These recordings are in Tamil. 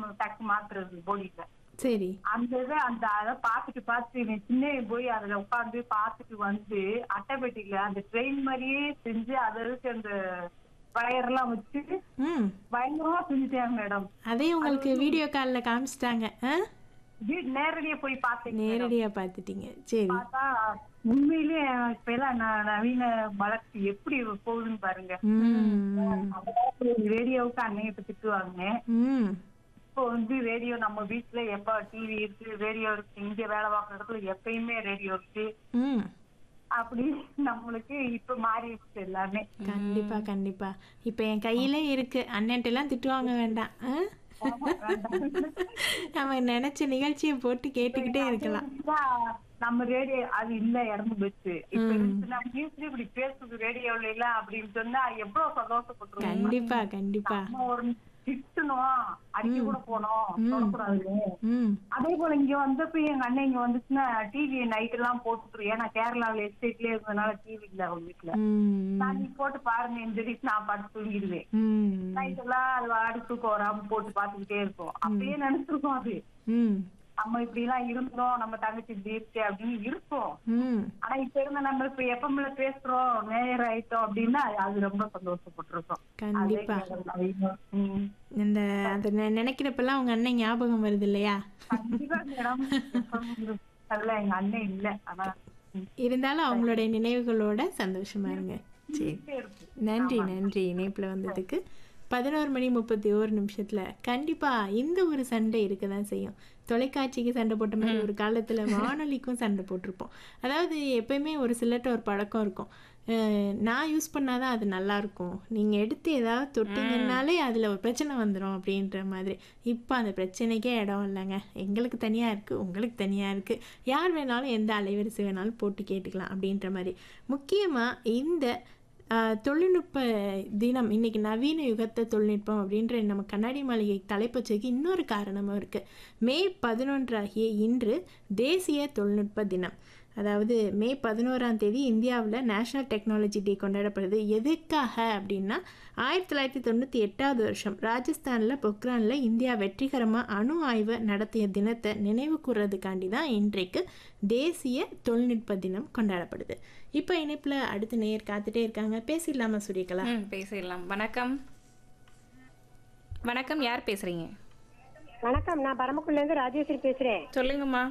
டக்கு மாத்துறது போலில சரி அந்த இதை அந்த அதை பார்த்துட்டு பார்த்துட்டு நீ சின்ன போய் அதுல உட்காந்து பார்த்துட்டு வந்து அட்டைப்பெட்டியில அந்த ட்ரெயின் மாதிரியே செஞ்சு அதை வச்சு அந்த வயர்லாம் வச்சு ம் பயங்கரமா செஞ்சுட்டாங்க மேடம் அதே உங்களுக்கு வீடியோ காலில் காமிச்சிட்டாங்க ஆ வீடு நேரடியா போய் பார்த்தேன் நேரடியாக பார்த்துட்டீங்க சரி பார்த்தா உண்மையிலேயே இப்ப எல்லாம் ந- நவீன வளர்ச்சி எப்படி போகுதுன்னு பாருங்க ம் ரேடியோவுக்கு அன்னைய திட்டுவாங்க ம் இப்போ வந்து ரேடியோ நம்ம வீட்டுல எப்ப டிவி இருக்கு ரேடியோ இருக்கு இங்க வேலை பார்க்குற இடத்துல எப்பயுமே ரேடியோ இருக்கு ம் அப்படி நம்மளுக்கு இப்ப மாறிடுச்சு எல்லாமே கண்டிப்பா கண்டிப்பா இப்போ என் கையில இருக்கு அண்ணன்ட்ட எல்லாம் திட்டு வாங்க வேண்டாம் ஆ? நம்ம நினைச்ச நிகழ்ச்சியை போட்டு கேட்டுக்கிட்டே இருக்கலாம் இருந்தா நம்ம ரேடியோ அது இல்ல இறந்து போச்சு இப்ப இருந்து நம்ம நியூஸ்ல இப்படி பேசுது ரேடியோல இல்ல அப்படின்னு சொன்னா எவ்வளவு சந்தோஷப்பட்டுருவோம் கண்டிப்பா கண்டிப்பா நம்ம ஒரு திட்டணும் அடிக்க கூட போனோம் தொடக்கூடாது ம் அதே போல இங்க வந்தப்ப எங்க அண்ணன் இங்க வந்துச்சுன்னா டிவி நைட் எல்லாம் போட்டுட்டு ஏன்னா கேரளாவில எஸ்டேட்லயே இருந்ததுனால டிவி இல்ல அவங்க வீட்டுல ம் நான் நீ போட்டு பாருங்க இந்த சொல்லிட்டு நான் படுத்து தூங்கிடுவேன் ம் நைட் எல்லாம் அது வாடி தூக்கம் வராம போட்டு பாத்துக்கிட்டே இருக்கும் அப்பயே நினைச்சிருக்கோம் அது ம் நம்ம இப்படி எல்லாம் இருந்தோம் நம்ம தங்கச்சி இப்படி இருக்கு அப்படின்னு இருக்கும் ம் ஆனா இப்ப இருந்த நம்ம இப்ப எப்பமில்ல பேசுறோம் நேர் ஆயிட்டோம் அப்படின்னா அது ரொம்ப சந்தோஷப்பட்டிருக்கோம் அதே கண்டிப்பா நவீனம். ம். இந்த அதை நெ- நினைக்கிறப்பெல்லாம் உங்க அண்ணன் ஞாபகம் வருது இல்லையா கண்டிப்பா மேடம் அல்ல எங்க அண்ணன் இல்ல ஆனா ம். இருந்தாலும் அவங்களுடைய நினைவுகளோட சந்தோஷமா இருங்க சரி இருக்கு நன்றி நன்றி இணைப்பில் வந்ததுக்கு பதினோரு மணி முப்பத்தி ஓரு நிமிஷத்துல கண்டிப்பா இந்த ஒரு சண்டை இருக்க தான் செய்யும் தொலைக்காட்சிக்கு சண்டை போட்ட மாதிரி ஒரு காலத்துல வானொலிக்கும் சண்டை போட்டிருப்போம் அதாவது எப்பயுமே ஒரு சிலர்ட்ட ஒரு பழக்கம் இருக்கும் அஹ் நான் யூஸ் பண்ணாதான் அது நல்லா இருக்கும் நீங்க எடுத்து ஏதாவது தொட்டீங்கன்னாலே அதுல ஒரு பிரச்சனை வந்துடும் அப்படின்ற மாதிரி இப்போ அந்த பிரச்சனைக்கே இடம் இல்லைங்க எங்களுக்கு தனியா இருக்கு உங்களுக்கு தனியா இருக்கு யார் வேணாலும் எந்த அலைவரிசை வேணாலும் போட்டு கேட்டுக்கலாம் அப்படின்ற மாதிரி முக்கியமா இந்த ஆஹ் தொழில்நுட்ப தினம் இன்னைக்கு நவீன யுகத்த தொழில்நுட்பம் அப்படின்ற நம்ம கண்ணாடி மாளிகை தலைப்பச்சைக்கு இன்னொரு காரணமும் இருக்கு மே பதினொன்று ஆகிய இன்று தேசிய தொழில்நுட்ப தினம் அதாவது மே பதினோராம் தேதி இந்தியாவில் நேஷனல் டெக்னாலஜி டே கொண்டாடப்படுது எதுக்காக அப்படின்னா ஆயிரத்தி தொள்ளாயிரத்தி தொண்ணூற்றி எட்டாவது வருஷம் ராஜஸ்தானில் பொக்ரானில் இந்தியா வெற்றிகரமாக அணு ஆய்வை நடத்திய தினத்தை நினைவு கூறுறதுக்காண்டி தான் இன்றைக்கு தேசிய தொழில்நுட்ப தினம் கொண்டாடப்படுது இப்போ இணைப்பில் அடுத்த நேயர் காத்துட்டே இருக்காங்க பேசிடலாமா சூரியகலா ம் பேசிடலாம் வணக்கம் வணக்கம் யார் பேசுறீங்க வணக்கம் நான் பரமக்குடில இருந்து ராஜேஸ்வரி பேசுறேன் சொல்லுங்கம்மா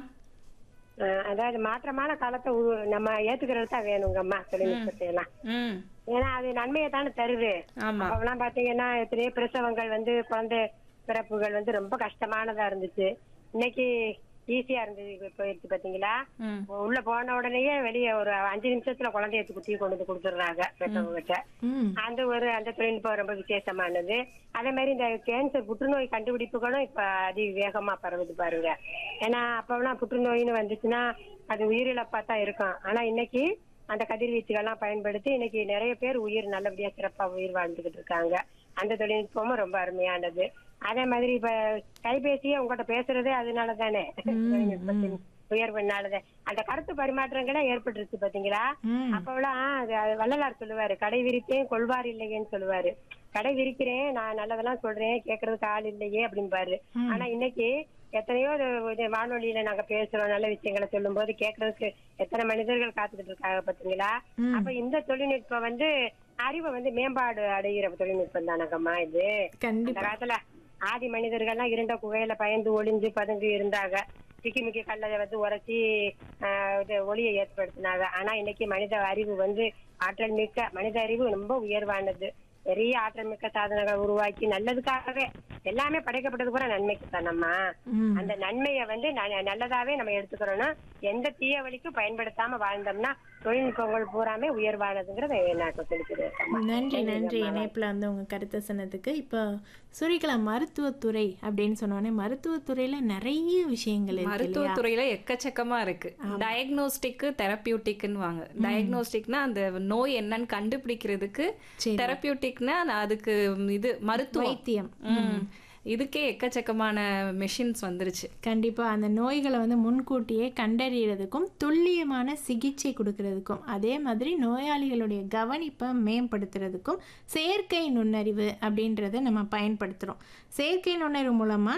அஹ் அதாவது மாற்றமான காலத்தை உரு- நம்ம ஏத்துக்கிறது தான் வேணுங்கம்மா தொழில்நுட்பத்தை எல்லாம் ம் ஏன்னா அது நன்மையை தானே தருது ஆமா அப்பெல்லாம் பாத்தீங்கன்னா எத்தனையோ பிரசவங்கள் வந்து குழந்தை பிறப்புகள் வந்து ரொம்ப கஷ்டமானதா இருந்துச்சு இன்னைக்கு ஈஸியா இருந்தது இப்ப போயிடுச்சு பாத்தீங்களா ம் உள்ள போன உடனேயே வெளியே ஒரு அஞ்சு நிமிஷத்துல குழந்தைய குத்தி கொண்டு வந்து கொடுத்துடுறாங்க பெற்றவங்கிட்ட ம் அந்த ஒரு அந்த தொழில்நுட்பம் ரொம்ப விசேஷமானது அதே மாதிரி இந்த கேன்சர் புற்றுநோய் கண்டுபிடிப்புகளும் இப்ப அதி வேகமா பரவுது பாருங்க ஏன்னா அப்பெல்லாம் புற்றுநோயின்னு வந்துச்சுன்னா அது உயிரிழப்பா தான் இருக்கும் ஆனா இன்னைக்கு அந்த கதிர்வீச்சுகள்லாம் பயன்படுத்தி இன்னைக்கு நிறைய பேர் உயிர் நல்லபடியா சிறப்பா உயிர் வாழ்ந்துகிட்டு இருக்காங்க அந்த தொழில்நுட்பமும் ரொம்ப அருமையானது அதே மாதிரி இப்ப கைபேசியே உங்ககிட்ட பேசுறதே அதனால தானே தொழில்நுட்பத்தின் உயர்வுனாலதே அந்த கருத்து பரிமாற்றங்களே ஏற்பட்டுருச்சு பாத்தீங்களா ம் அப்பவெல்லாம் அது அது வள்ளலார் சொல்லுவாரு கடை விரித்தேன் கொள்வார் இல்லையேன்னு சொல்லுவாரு கடை விரிக்கிறேன் நான் நல்லதெல்லாம் சொல்றேன் கேக்குறதுக்கு ஆள் இல்லையே அப்படிம்பாரு ஆனா இன்னைக்கு எத்தனையோ இது- இது வானொலியில நாங்க பேசுறோம் நல்ல விஷயங்களை சொல்லும் போது கேக்குறதுக்கு எத்தனை மனிதர்கள் காத்துக்கிட்டு இருக்காங்க பாத்தீங்களா அப்ப இந்த தொழில்நுட்பம் வந்து அறிவை வந்து மேம்பாடு அடைகிற தொழில்நுட்பம் தானங்கம்மா இது அந்த கண்டிப்பா காலத்துல ஆதி மனிதர்கள்லாம் இருண்ட குகையில பயந்து ஒளிஞ்சு பதுங்கி இருந்தாங்க திக்கிமிக்கி கல்லை வந்து உரைச்சி ஆஹ், இது ஒளியை ஏற்படுத்தினாங்க ஆனா இன்னைக்கு மனித அறிவு வந்து ஆற்றல் மிக்க மனித அறிவு ரொம்ப உயர்வானது பெரிய ஆற்றல் மிக்க சாதனங்களை உருவாக்கி நல்லதுக்காகவே எல்லாமே படைக்கப்பட்டது கூட நன்மைக்கு தானம்மா ம் அந்த நன்மையை வந்து ந- நல்லதாவே நம்ம எடுத்துக்கிறோம்னா எந்த தீய வழிக்கும் பயன்படுத்தாம வாழ்ந்தோம்னா தொழில்நுட்பங்கள் பூராமே உயர்வானதுங்கிறத நான் இப்ப சொல்லிக்கிறேன் நன்றி நன்றி இணைப்பில் வந்து உங்கள் கருத்தை சொன்னதுக்கு இப்போ சூரியகலா மருத்துவத்துறை அப்படின்னு சொன்னோடனே மருத்துவத்துறையில் நிறைய விஷயங்கள் இருக்கு இல்லையா மருத்துவத்துறையில எக்கச்சக்கமா இருக்கு டயக்னோஸ்டிக் தெரப்பியூட்டிக்னு வாங்க டயக்னோஸ்டிக்னா அந்த நோய் என்னன்னு கண்டுபிடிக்கிறதுக்கு சரி. தெரப்பியூட்டிக்னா அதுக்கு இது மருத்துவம் வைத்தியம் ம். இதுக்கே எக்கச்சக்கமான மெஷின்ஸ் வந்துருச்சு கண்டிப்பாக அந்த நோய்களை வந்து முன்கூட்டியே கண்டறியறதுக்கும் துல்லியமான சிகிச்சை கொடுக்கறதுக்கும் அதே மாதிரி நோயாளிகளுடைய கவனிப்பை மேம்படுத்துறதுக்கும் செயற்கை நுண்ணறிவு அப்படின்றத நம்ம பயன்படுத்துகிறோம் செயற்கை நுண்ணறிவு மூலமாக